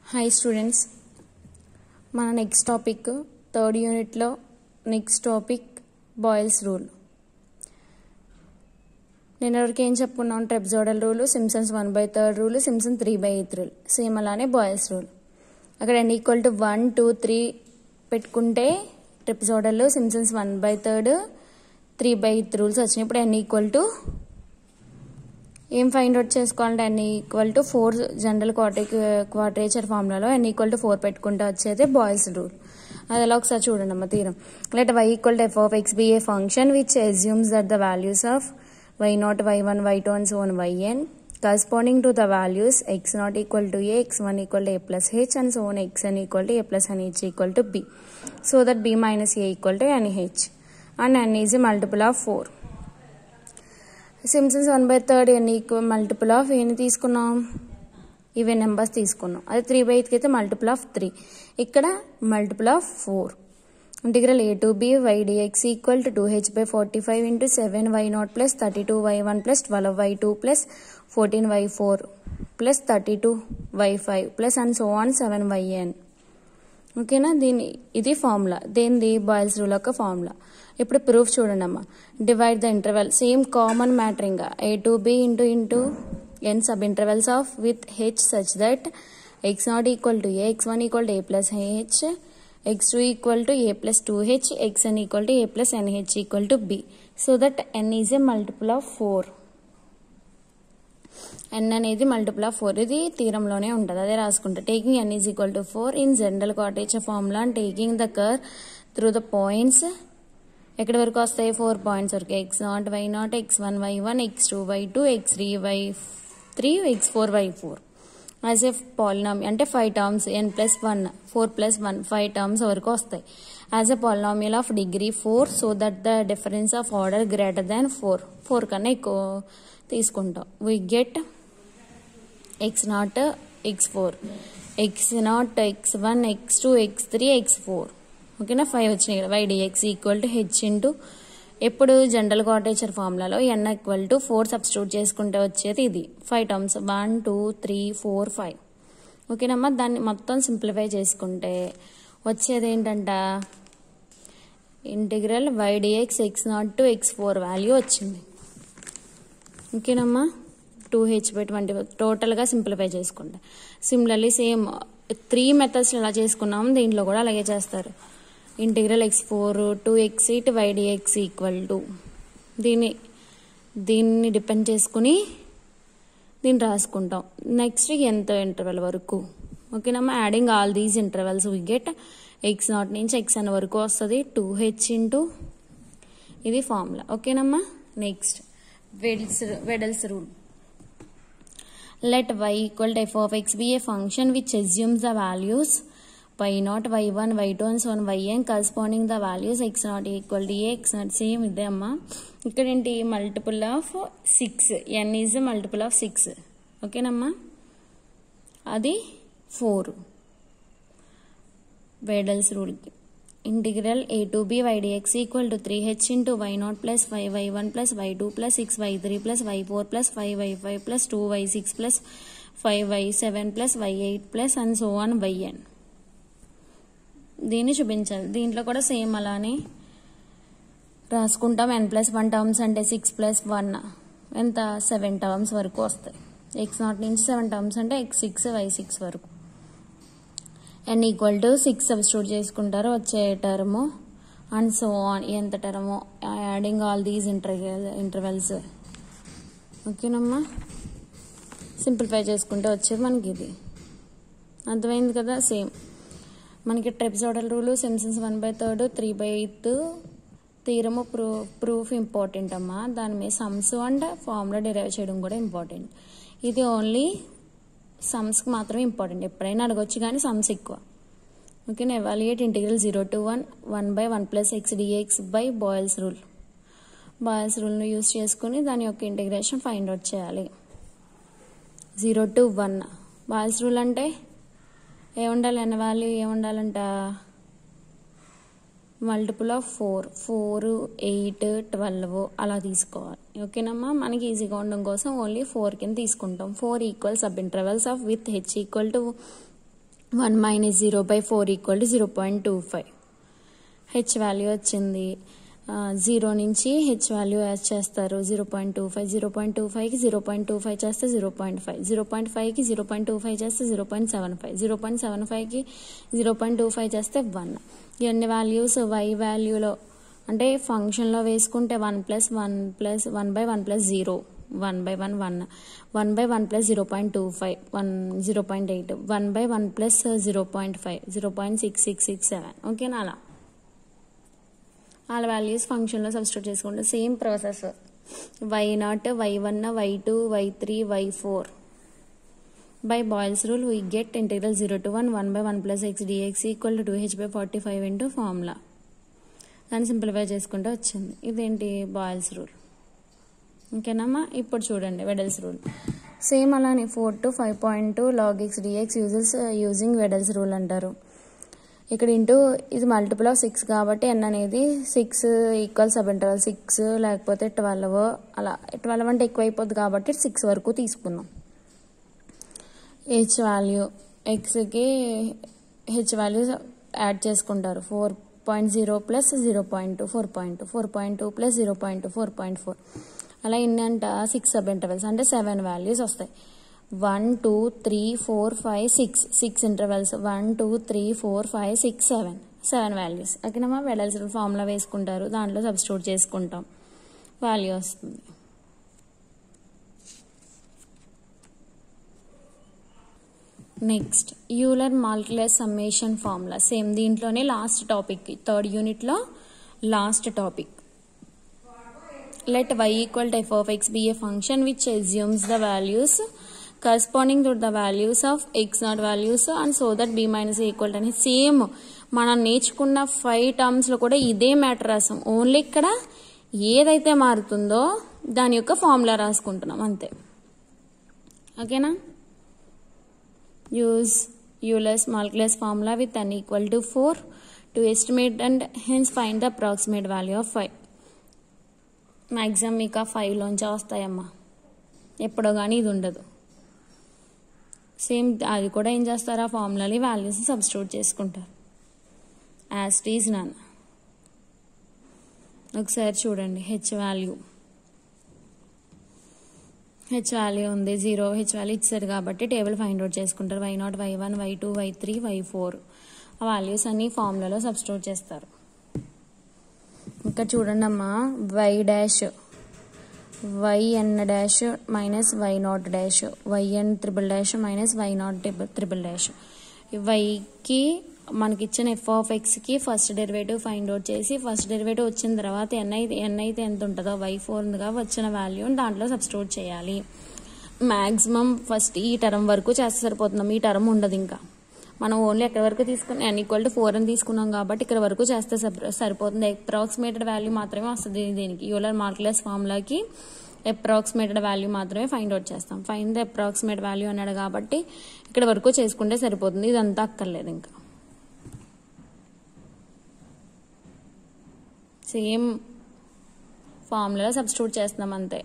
hi students మన next topic third యూనిట్లో next topic Boole's rule నేను ఎవరికి ఏం చెప్పుకున్నాను trapezoidal rule Simpson's one by third rule Simpson three by eight rule same అలానే Boole's rule అక్కడ n equal to one two three పెట్టుకుంటే trapezoidal Simpson's one by third three by eight rules వచ్చినాయి ఇప్పుడు n equal to ఏం find out చేసుకోవాలంటే n equal to four general క్వార్టే quadrature ఫార్ములాలో n equal to four పెట్టుకుంటే వచ్చేది బాయిల్స్ రూల్ అది ఎలా ఒకసారి చూడండి అమ్మ theorem let y equal to f of x be a function which assumes that the values of y naught y one y two and so on y n corresponding to the values x not equal to a x1 equal to a plus h and so on xn equal to a plus n h equal to b so that b minus a equal to nh and n is a multiple of 4 Simpson's one by third ఎన్ని equal multiple of ఎన్ని తీసుకున్నాం ఇవే numbers తీసుకున్నాం అది three by ఎయిత్కి అయితే multiple of three ఇక్కడ multiple of four integral a to b y dx equal to two h by forty five into seven y naught plus thirty two y one plus twelve y two plus fourteen y four plus thirty two y five plus and so on seven y n ఓకేనా దీని ఇది formula దేనిది Boole's rule యొక్క formula ఇప్పుడు proof చూడండి అమ్మా divide the interval same common matter ఇంకా a to b into into n sub intervals of with h such that x naught equal to a x one equal to a plus h x two equal to a plus two h x n equal to a plus n h equal to b so that n is a multiple of four n అనేది multiple of four ఇది తీరంలోనే ఉంటుంది అదే రాసుకుంటా taking n is equal to four in general quadrature formula and taking the curve through the points ఎక్కడి వరకు వస్తాయి four points వరకు x naught y naught x one y one x two y two x three y three x four y four as a polynomial అంటే five terms n plus one four plus one five terms వరకు వస్తాయి as a polynomial of degree four so that the difference of order greater than four four కన్నా ఎక్కువ తీసుకుంటాం we get x naught x four x naught x one x two x three x four ఓకేనా five వచ్చినాయి కదా y dx equal to h into ఎప్పుడు general quadrature ఫార్ములాలో n equal to four substitute చేసుకుంటే వచ్చేది ఇది five terms one two three four five ఓకేనమ్మా దాన్ని మొత్తం సింప్లిఫై చేసుకుంటే వచ్చేది ఏంటంట integral y dx x naught to x four value వచ్చింది ఓకేనమ్మా టూ హెచ్ బై ట్వంటీ టోటల్గా సింప్లిఫై చేసుకుంటా సిమిలర్లీ సేమ్ త్రీ మెథడ్స్ ఎలా చేసుకున్నాం దీంట్లో కూడా అలాగే చేస్తారు integral x four to x eight y dx equal to దీన్ని దీన్ని డిపెండ్ చేసుకుని దీన్ని రాసుకుంటాం నెక్స్ట్ ఎంత ఇంటర్వెల్ వరకు ఓకేనమ్మా adding all these intervals we get x naught నుంచి ఎక్స్ అన్న వరకు వస్తుంది టూ హెచ్ ఇంటూ ఇది ఫార్ములా ఓకేనమ్మా next Weddle's Weddle's rule let y equal to f of x be a function which assumes the values y naught y1 y2 and so on yn corresponding the values x not equal to a x not same ఇదే అమ్మా ఇక్కడ ఏంటి multiple of six n is multiple of six ఓకేనమ్మా అది for Weddle's రూల్కి integral a to b y dx equal to three h into y naught plus five y one plus y two plus six y three plus y four plus five y five plus two y six plus five y seven plus y eight plus and so on y ఎన్ దీన్ని చూపించాలి దీంట్లో కూడా same అలానే రాసుకుంటాం n plus one terms అంటే six plus one ఎంత seven terms వరకు వస్తాయి ఎక్స్ నాట్ నుంచి సెవెన్ టర్మ్స్ అంటే ఎక్స్ సిక్స్ వై సిక్స్ వరకు n equal to six substitute చేసుకుంటారు వచ్చే టర్మ్ అండ్ సో ఆన్ ఎంత term adding all these interval intervals ఓకేనమ్మా సింప్లిఫై చేసుకుంటే వచ్చేది మనకి ఇది అర్థమైంది కదా సేమ్ మనకి trapezoidal rule Simpson's one by third three by eight theorem ప్రూ proof important అమ్మా దాని మీద సమ్స్ అండ్ ఫార్ములా డిరైవ్ చేయడం కూడా ఇంపార్టెంట్ ఇది ఓన్లీ సమ్స్కి మాత్రమే ఇంపార్టెంట్ ఎప్పుడైనా అడగొచ్చు కానీ సమ్స్ ఎక్కువ ఓకేనా evaluate integral zero to one one by one plus x dx by Boole's rule Boole's రూల్ను యూస్ చేసుకుని దాని యొక్క ఇంటిగ్రేషన్ ఫైండ్ అవుట్ చేయాలి zero to one Boole's rule అంటే ఏముండాలి అన్న వాల్యూ ఏముండాలంట multiple of four four eight twelve అలా తీసుకోవాలి ఓకేనమ్మా మనకి ఈజీగా ఉండడం కోసం ఓన్లీ ఫోర్ కింద తీసుకుంటాం four equal sub intervals of with h equal to one minus zero by four equal to zero point two five h value వచ్చింది జీరో నుంచి హెచ్ వాల్యూ యాడ్ చేస్తారు zero point two five zero point two ఫైవ్కి zero point two five చేస్తే zero point five zero point ఫైవ్కి zero point two five చేస్తే zero point seven five zero point seven ఫైవ్కి zero point two five చేస్తే one ఇవన్నీ values y వాల్యూలో అంటే ఫంక్షన్లో వేసుకుంటే one plus one plus one by one plus zero one by one one one by one plus zero point two five one zero point eight one by one plus zero point five zero point six six six seven ఓకేనా అలా వాళ్ళ values ఫంక్షన్లో substitute చేసుకుంటే same process y naught y one y two y three y four by Boole's rule we get integral zero to one one by one plus x dx equal to two h by forty five into formula దాన్ని సింప్లిఫై చేసుకుంటే వచ్చింది ఇదేంటి Boole's rule ఓకేనమ్మా ఇప్పుడు చూడండి Weddle's rule same అలానే four to five point two log x dx uses using Weddle's rule అంటారు ఇక్కడ ఇంటూ ఇది మల్టిపుల్ ఆఫ్ సిక్స్ కాబట్టి ఎన్ అనేది six equal sub interval six లేకపోతే ట్వెల్వ్ అలా ట్వెల్వ్ అంటే ఎక్కువ అయిపోద్ది కాబట్టి సిక్స్ వరకు తీసుకున్నాం హెచ్ వాల్యూ ఎక్స్కి హెచ్ వాల్యూ యాడ్ చేసుకుంటారు four point zero plus zero point two four point two four point two plus zero point two four point four అలా ఎన్ని అంట సిక్స్ సబ్ ఇంటర్వెల్స్ అంటే సెవెన్ వాల్యూస్ వస్తాయి one two three four five six six intervals one two three four five six seven seven values ఓకేనమ్మా వెడల్సిన formula వేసుకుంటారు దాంట్లో substitute చేసుకుంటాం వాల్యూ వస్తుంది next Euler Maclaurin summation formula same దీంట్లోనే last topic third యూనిట్లో last topic let y equal to f of x be a function which assumes the values corresponding to the values of x naught values and so that b minus a equal to అని same మనం నేర్చుకున్న five టర్మ్స్లో కూడా ఇదే matter రాసాం only ఇక్కడ ఏదైతే మారుతుందో దాని యొక్క ఫార్ములా రాసుకుంటున్నాం అంతే ఓకేనా use Euler's Maclaurin's formula with n equal to four to estimate and hence find the approximate value of five maximum మీకు ఆ ఫైవ్లోంచే వస్తాయమ్మా ఎప్పుడో కానీ ఇది ఉండదు సేమ్ అది కూడా ఏం చేస్తారు ఆ ఫార్ములాని వాల్యూస్ సబ్స్టిట్యూట్ చేసుకుంటారు యాజ్ టీజ్ నాన్న ఒకసారి చూడండి హెచ్ వాల్యూ హెచ్ వాల్యూ ఉంది జీరో హెచ్ వాల్యూ ఇచ్చారు కాబట్టి టేబుల్ ఫైండ్ అవుట్ చేసుకుంటారు y naught y one y two y three y four ఆ వాల్యూస్ అన్ని ఫార్ములాలో సబ్స్టిట్యూట్ చేస్తారు ఇంకా చూడండి అమ్మా y dash y n dash minus y naught dash y n triple dash minus y naught triple dash వైకి మనకి ఇచ్చిన f of ఎక్స్కి first derivative find out చేసి ఫస్ట్ డెరివేటివ్ వచ్చిన తర్వాత ఎన్ అయితే ఎన్ అయితే ఎంత ఉంటుందో వై ఫోర్గా వచ్చిన వాల్యూని దాంట్లో సబ్స్టిట్యూట్ చేయాలి మ్యాక్సిమం ఫస్ట్ ఈ టర్మ్ వరకు చేస్తే సరిపోతున్నాం ఈ టర్మ్ ఉండదు ఇంకా మనం ఓన్లీ ఎక్కడి వరకు తీసుకుని ఎన్ ఈక్వల్ టు ఫోర్ అని తీసుకున్నాం కాబట్టి ఇక్కడ వరకు చేస్తే సరిపోతుంది అప్రాక్సిమేటెడ్ వాల్యూ మాత్రమే వస్తుంది దీనికి యూలర్ మార్క్లెస్ ఫార్ములాకి అప్రాక్సిమేటెడ్ వాల్యూ మాత్రమే ఫైండ్ అవుట్ చేస్తాం ఫైన్ ద అప్రాక్సిమేట్ వాల్యూ అన్నాడు కాబట్టి ఇక్కడ వరకు చేసుకుంటే సరిపోతుంది ఇదంతా అక్కర్లేదు ఇంకా సేమ్ ఫార్ములా సబ్స్టిట్యూట్ చేస్తున్నాం అంతే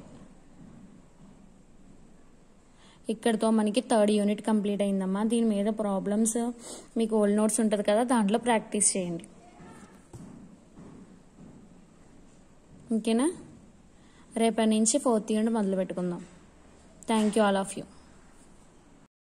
ఇక్కడతో మనకి థర్డ్ యూనిట్ కంప్లీట్ అయిందమ్మా దీని మీద ప్రాబ్లమ్స్ మీకు ఓల్డ్ నోట్స్ ఉంటుంది కదా దాంట్లో ప్రాక్టీస్ చేయండి ఓకేనా రేపటి నుంచి ఫోర్త్ యూనిట్ మొదలు పెట్టుకుందాం thank you all of you